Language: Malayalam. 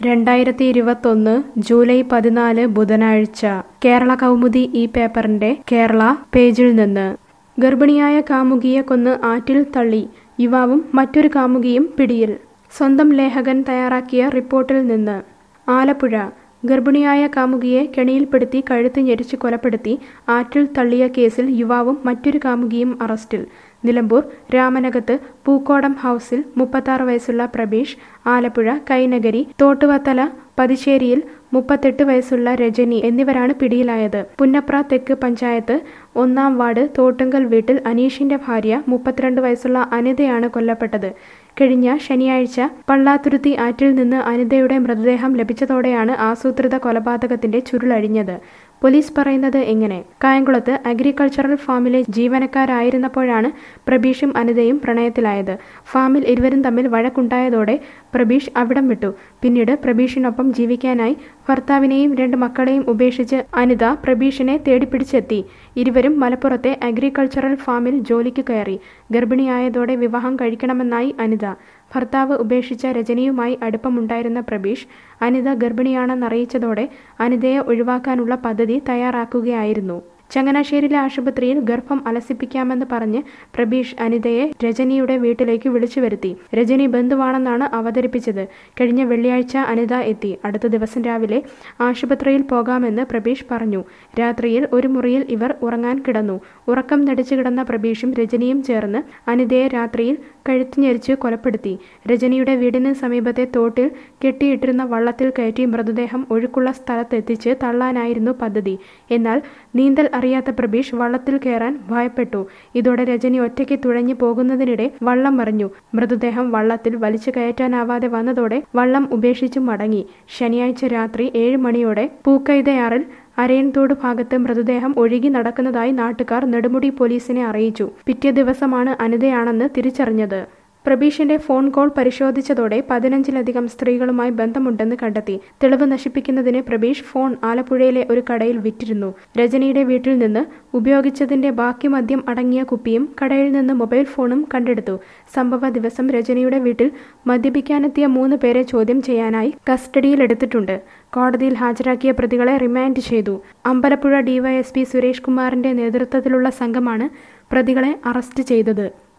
രണ്ടായിരത്തി ഇരുപത്തൊന്ന് ജൂലൈ പതിനാല് ബുധനാഴ്ച കേരള കൗമുദി ഈ പേപ്പറിന്റെ കേരള പേജിൽ നിന്ന് ഗർഭിണിയായ കാമുകിയെ കൊന്ന് ആറ്റിൽ തള്ളി യുവാവും മറ്റൊരു കാമുകിയും പിടിയിൽ സ്വന്തം ലേഖകൻ തയ്യാറാക്കിയ റിപ്പോർട്ടിൽ നിന്ന് ആലപ്പുഴ ഗർഭിണിയായ കാമുകിയെ കെണിയിൽപ്പെടുത്തി കഴുത്ത് ഞെരിച്ച് കൊലപ്പെടുത്തി ആറ്റിൽ തള്ളിയ കേസിൽ യുവാവും മറ്റൊരു കാമുകിയും അറസ്റ്റിൽ നിലമ്പൂർ രാമനകത്ത് പൂക്കോടം ഹൗസിൽ മുപ്പത്താറ് വയസ്സുള്ള പ്രബീഷ് ആലപ്പുഴ കൈനഗരി തോട്ടുവത്തല പതിശ്ശേരിയിൽ മുപ്പത്തെട്ട് വയസ്സുള്ള രജനി എന്നിവരാണ് പിടിയിലായത് പുന്നപ്ര തെക്ക് പഞ്ചായത്ത് ഒന്നാം വാർഡ് തോട്ടുങ്കൽ വീട്ടിൽ അനീഷിന്റെ ഭാര്യ മുപ്പത്തിരണ്ട് വയസ്സുള്ള അനിതയാണ് കൊല്ലപ്പെട്ടത് കഴിഞ്ഞ ശനിയാഴ്ച പള്ളാത്തുരുത്തി ആറ്റിൽ നിന്ന് അനിതയുടെ മൃതദേഹം ലഭിച്ചതോടെയാണ് ആസൂത്രിത കൊലപാതകത്തിന്റെ ചുരുളഴിഞ്ഞത് പോലീസ് പറയുന്നത് എങ്ങനെ കായംകുളത്ത് അഗ്രികൾച്ചറൽ ഫാമിലെ ജീവനക്കാരായിരുന്നപ്പോഴാണ് പ്രബീഷും അനിതയും പ്രണയത്തിലായത് ഫാമിൽ ഇരുവരും തമ്മിൽ വഴക്കുണ്ടായതോടെ പ്രബീഷ് അവിടം വിട്ടു പിന്നീട് പ്രബീഷിനൊപ്പം ജീവിക്കാനായി ഭർത്താവിനെയും രണ്ട് മക്കളെയും ഉപേക്ഷിച്ച് അനിത പ്രബീഷിനെ തേടിപ്പിടിച്ചെത്തി ഇരുവരും മലപ്പുറത്തെ അഗ്രികൾച്ചറൽ ഫാമിൽ ജോലിക്ക് കയറി ഗർഭിണിയായതോടെ വിവാഹം കഴിക്കണമെന്നായി അനിത ഭർത്താവ് ഉപേക്ഷിച്ച രജനിയുമായി അടുപ്പമുണ്ടായിരുന്ന പ്രബീഷ് അനിത ഗർഭിണിയാണെന്നറിയിച്ചതോടെ അനിതയെ ഒഴിവാക്കാനുള്ള പദ്ധതി തയ്യാറാക്കുകയായിരുന്നു ചങ്ങനാശ്ശേരിയിലെ ആശുപത്രിയിൽ ഗർഭം അലസിപ്പിക്കാമെന്ന് പറഞ്ഞ് പ്രബീഷ് അനിതയെ രജനിയുടെ വീട്ടിലേക്ക് വിളിച്ചു വരുത്തി രജനി ബന്ധുവാണെന്നാണ് അവതരിപ്പിച്ചത് കഴിഞ്ഞ വെള്ളിയാഴ്ച അനിത എത്തി അടുത്ത ദിവസം രാവിലെ ആശുപത്രിയിൽ പോകാമെന്ന് പ്രബീഷ് പറഞ്ഞു രാത്രിയിൽ ഒരു മുറിയിൽ ഇവർ ഉറങ്ങാൻ കിടന്നു ഉറക്കം നടിച്ചു കിടന്ന പ്രബീഷും രജനിയും ചേർന്ന് അനിതയെ രാത്രിയിൽ കഴുത്ത് ഞെരിച്ച് കൊലപ്പെടുത്തി രജനിയുടെ വീടിന് സമീപത്തെ തോട്ടിൽ കെട്ടിയിട്ടിരുന്ന വള്ളത്തിൽ കയറ്റി മൃതദേഹം ഒഴുക്കുള്ള സ്ഥലത്തെത്തിച്ച് തള്ളാനായിരുന്നു പദ്ധതി എന്നാൽ നീന്തൽ അറിയാത്ത പ്രബീഷ് വള്ളത്തിൽ കയറാൻ ഭയപ്പെട്ടു ഇതോടെ രജനി ഒറ്റയ്ക്ക് തുഴഞ്ഞു പോകുന്നതിനിടെ വള്ളം മറിഞ്ഞു മൃതദേഹം വള്ളത്തിൽ വലിച്ചു കയറ്റാനാവാതെ വന്നതോടെ വള്ളം ഉപേക്ഷിച്ചു മടങ്ങി ശനിയാഴ്ച രാത്രി ഏഴ് മണിയോടെ പൂക്കൈതയാറിൽ അരയൻതോട് ഭാഗത്ത് മൃതദേഹം ഒഴുകി നടക്കുന്നതായി നാട്ടുകാർ നെടുമുടി പോലീസിനെ അറിയിച്ചു പിറ്റേ ദിവസമാണ് അനിതയാണെന്ന് തിരിച്ചറിഞ്ഞത് പ്രബീഷിന്റെ ഫോൺ കോൾ പരിശോധിച്ചതോടെ പതിനഞ്ചിലധികം സ്ത്രീകളുമായി ബന്ധമുണ്ടെന്ന് കണ്ടെത്തി തെളിവ് നശിപ്പിക്കുന്നതിന് പ്രബീഷ് ഫോൺ ആലപ്പുഴയിലെ ഒരു കടയിൽ വിറ്റിരുന്നു രജനിയുടെ വീട്ടിൽ നിന്ന് ഉപയോഗിച്ചതിന്റെ ബാക്കി മദ്യം അടങ്ങിയ കുപ്പിയും കടയിൽ നിന്ന് മൊബൈൽ ഫോണും കണ്ടെടുത്തു സംഭവ ദിവസം രജനിയുടെ വീട്ടിൽ മദ്യപിക്കാനെത്തിയ മൂന്ന് പേരെ ചോദ്യം ചെയ്യാനായി കസ്റ്റഡിയിലെടുത്തിട്ടുണ്ട് കോടതിയിൽ ഹാജരാക്കിയ പ്രതികളെ റിമാൻഡ് ചെയ്തു അമ്പലപ്പുഴ ഡിവൈഎസ്പി സുരേഷ് കുമാറിന്റെ നേതൃത്വത്തിലുള്ള സംഘമാണ് പ്രതികളെ അറസ്റ്റ് ചെയ്തത്